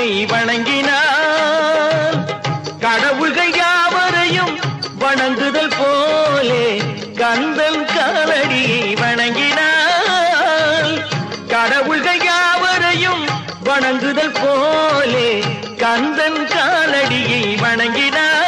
காலடியை வணங்கினான் கடவுள்கள் யாவரையும் வணங்குதல் போலே கந்தன் காலடியை வணங்கினான் கடவுள்கள் யாவரையும் வணங்குதல் போலே கந்தன் காலடியை வணங்கினான்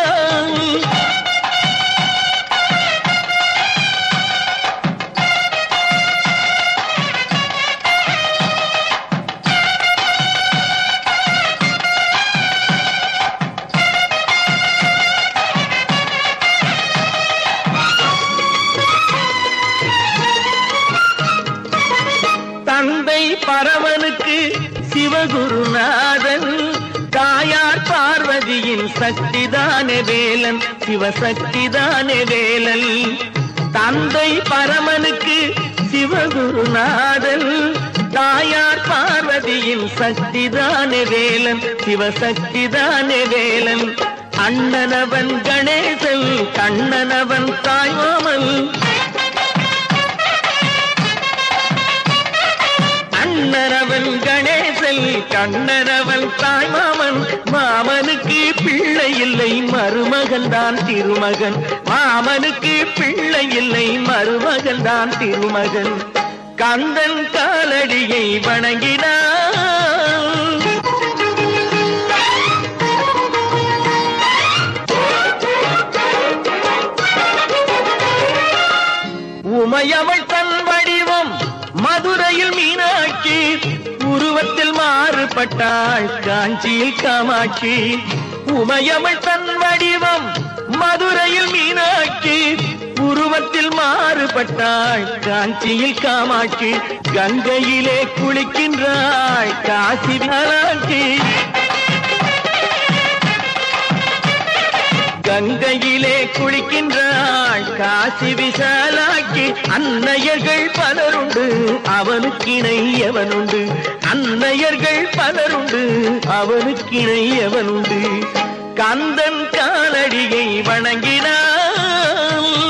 தந்தை பரமனுக்கு சிவகுருநாதன் தாயார் பார்வதியின் சக்திதானே வேலன் சிவசக்திதானே வேலன் தந்தை பரமனுக்கு சிவகுருநாதன் தாயார் பார்வதியின் சக்திதானே வேலன் சிவசக்திதானே வேலன் அண்ணனவன் கணேசன் கண்ணனவன் தாய்மாமன் அண்ணனவன் கணேசன் கண்ணனவன் தாய் மாமன் மாமனுக்கு பிள்ளை இல்லை மருமகன் தான் திருமகன் மாமனுக்கு பிள்ளை இல்லை மருமகன் தான் திருமகன் கந்தன் காலடியை வணங்கினான் உமையவள் தன் வடிவம் மதுரையில் மீனாட்சி உருவத்தில் மாறுபட்டாள் காஞ்சியில் காமாட்சி உமையவள் தன் வடிவம் மதுரையில் மீனாட்சி உருவத்தில் மாறுபட்டாள் காஞ்சியில் காமாட்சி கங்கையிலே குளிக்கின்றாள் காசி விசாலாட்சி கங்கையிலே குளிக்கின்றாள் காசி விசாலாக்கி அன்னையர்கள் பலருண்டு அவனுக்கிணை எவனுண்டு அன்னையர்கள் பலருண்டு அவனுக்கிணை எவனுண்டு கந்தன் காலடியை வணங்கினான்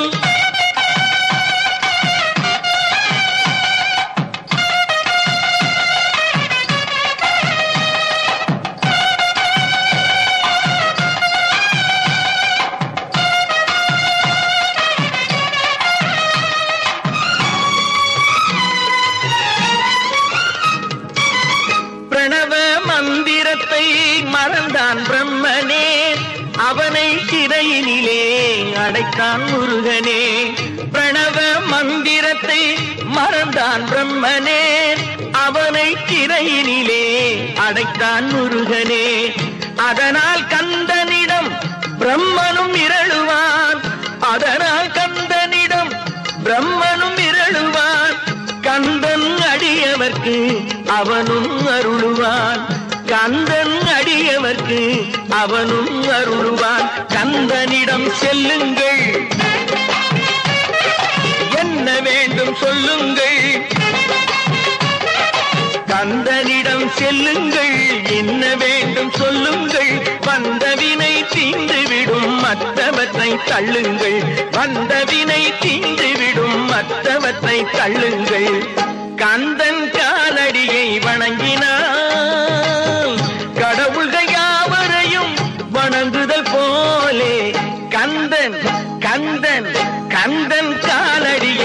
பிரணவ மந்திரத்தை மறந்தான் பிரம்மனே அவனை சிறையினிலே அடைத்தான் முருகனே பிரணவ மந்திரத்தை மறந்தான் பிரம்மனே அவனை சிறையினிலே அடைத்தான் முருகனே அதனால் கந்தனிடம் பிரம்மனும் இரழுவான் அதனால் கந்தனிடம் பிரம்மனும் இரழுவான் கந்தன் அடியவர்க்கு அவனும் அருளுவான் கந்தன் அடியவர்க்கு அவனும் அருளுவான் கந்தனிடம் செல்லுங்கள் என்ன வேண்டும் சொல்லுங்கள் கந்தனிடம் செல்லுங்கள் என்ன வேண்டும் சொல்லுங்கள் வந்தவினை தீந்துவிடும் மற்றவற்றை தள்ளுங்கள் வந்தவினை தீந்துவிடும் மற்றவற்றை தள்ளுங்கள் கந்தன் காலடியை வணங்கினான் கடவுள்கள் யாவரையும் வணங்குதல் போலே கந்தன் கந்தன் கந்தன் காலடியை